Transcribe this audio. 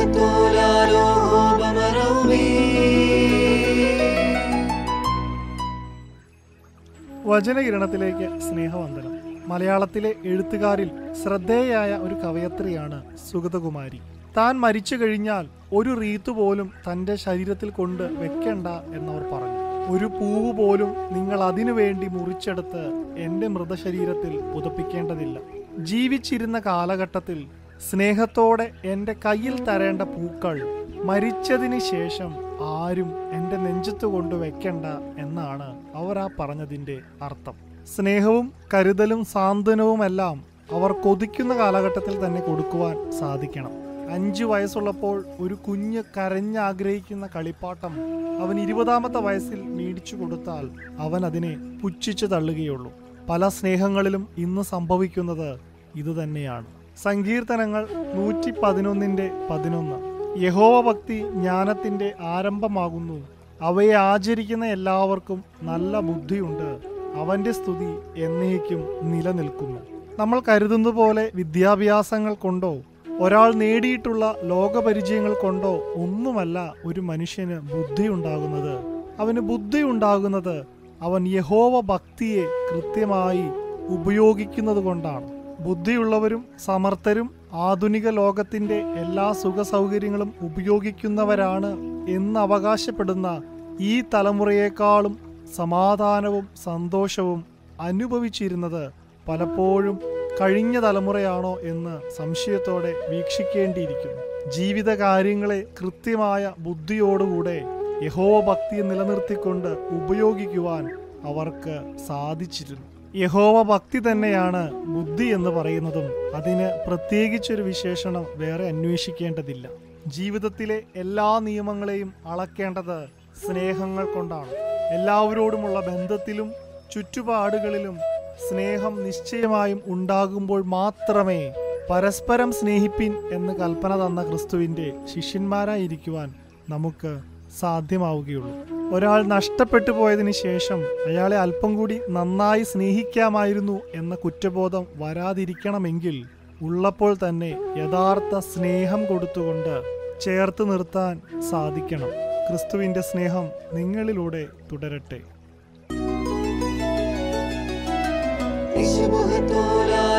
شبهتولالو بمرومي വചനകിരണത്തിലേക്ക് സ്നേഹവന്ദനം മലയാളത്തിലെ എഴുത്തുകാരിൽ ശ്രദ്ധേയായ ഒരു കവയത്രിയാണ് സുഗതകുമാരി താൻ മരിച്ചു കഴിഞ്ഞാൽ ഒരു റീത്ത് പോലും തന്റെ ശരീരത്തിൽ കൊണ്ട് വെക്കണ്ട എന്നവർ പറഞ്ഞു ഒരു പൂവ് പോലും നിങ്ങൾ അതിനു വേണ്ടി മുറിച്ചെടുത്ത് എന്റെ മൃതശരീരത്തിൽ പുതപ്പിക്കേണ്ടതില്ല ജീവിച്ചിരുന്ന കാലഘട്ടത്തിൽ സ്നേഹത്തോടെ എന്റെ കയ്യിൽ തരേണ്ട പൂക്കൾ മരിച്ചതിന് ശേഷം ആരും എന്റെ നെഞ്ചത്ത് കൊണ്ട് വെക്കണ്ട എന്നാണ് അവർ ആ പറഞ്ഞതിന്റെ അർത്ഥം സ്നേഹവും കരുതലും സാന്ത്വനവുമെല്ലാം അവർ കൊതിക്കുന്ന കാലഘട്ടത്തിൽ തന്നെ കൊടുക്കുവാൻ സാധിക്കണം അഞ്ചു വയസ്സുള്ളപ്പോൾ ഒരു കുഞ്ഞ് കരഞ്ഞാഗ്രഹിക്കുന്ന കളിപ്പാട്ടം അവൻ ഇരുപതാമത്തെ വയസ്സിൽ മേടിച്ചു കൊടുത്താൽ അവൻ അതിനെ പുച്ഛിച്ചു തള്ളുകയുള്ളൂ പല സ്നേഹങ്ങളിലും ഇന്ന് സംഭവിക്കുന്നത് ഇതുതന്നെയാണ് സങ്കീർത്തനങ്ങൾ നൂറ്റി പതിനൊന്നിന്റെ പതിനൊന്ന് യഹോവ ഭക്തി ജ്ഞാനത്തിന്റെ ആരംഭമാകുന്നു അവയെ ആചരിക്കുന്ന എല്ലാവർക്കും നല്ല ബുദ്ധിയുണ്ട് അവന്റെ സ്തുതി എന്നേക്കും നിലനിൽക്കുന്നു നമ്മൾ കരുതുന്നത് പോലെ വിദ്യാഭ്യാസങ്ങൾ കൊണ്ടോ ഒരാൾ നേടിയിട്ടുള്ള ലോകപരിചയങ്ങൾ കൊണ്ടോ ഒന്നുമല്ല ഒരു മനുഷ്യന് ബുദ്ധി ഉണ്ടാകുന്നത് അവന് ബുദ്ധി ഉണ്ടാകുന്നത് അവൻ യഹോവ ഭക്തിയെ കൃത്യമായി ഉപയോഗിക്കുന്നത് കൊണ്ടാണ് ബുദ്ധിയുള്ളവരും സമർത്ഥരും ആധുനിക ലോകത്തിന്റെ എല്ലാ സുഖ സൗകര്യങ്ങളും ഉപയോഗിക്കുന്നവരാണ് എന്ന് അവകാശപ്പെടുന്ന ഈ തലമുറയേക്കാളും സമാധാനവും സന്തോഷവും അനുഭവിച്ചിരുന്നത് പലപ്പോഴും കഴിഞ്ഞ തലമുറയാണോ എന്ന് സംശയത്തോടെ വീക്ഷിക്കേണ്ടിയിരിക്കുന്നു ജീവിത കാര്യങ്ങളെ കൃത്യമായ ബുദ്ധിയോടുകൂടെ യഹോവ ഭക്തി നിലനിർത്തിക്കൊണ്ട് ഉപയോഗിക്കുവാൻ അവർക്ക് സാധിച്ചിരുന്നു യഹോവ ഭക്തി തന്നെയാണ് ബുദ്ധി എന്ന് പറയുന്നതും അതിന് പ്രത്യേകിച്ചൊരു വിശേഷണം വേറെ അന്വേഷിക്കേണ്ടതില്ല ജീവിതത്തിലെ എല്ലാ നിയമങ്ങളെയും അളക്കേണ്ടത് സ്നേഹങ്ങൾ കൊണ്ടാണ് എല്ലാവരോടുമുള്ള ബന്ധത്തിലും ചുറ്റുപാടുകളിലും സ്നേഹം നിശ്ചയമായും ഉണ്ടാകുമ്പോൾ മാത്രമേ പരസ്പരം സ്നേഹിപ്പിൻ എന്ന് കൽപ്പന തന്ന ക്രിസ്തുവിന്റെ ശിഷ്യന്മാരായിരിക്കുവാൻ നമുക്ക് സാധ്യമാവുകയുള്ളൂ ഒരാൾ നഷ്ടപ്പെട്ടു പോയതിനു ശേഷം അയാളെ അല്പം കൂടി നന്നായി സ്നേഹിക്കാമായിരുന്നു എന്ന കുറ്റബോധം വരാതിരിക്കണമെങ്കിൽ ഉള്ളപ്പോൾ തന്നെ യഥാർത്ഥ സ്നേഹം കൊടുത്തുകൊണ്ട് ചേർത്ത് നിർത്താൻ സാധിക്കണം ക്രിസ്തുവിന്റെ സ്നേഹം നിങ്ങളിലൂടെ തുടരട്ടെ شبهتولالو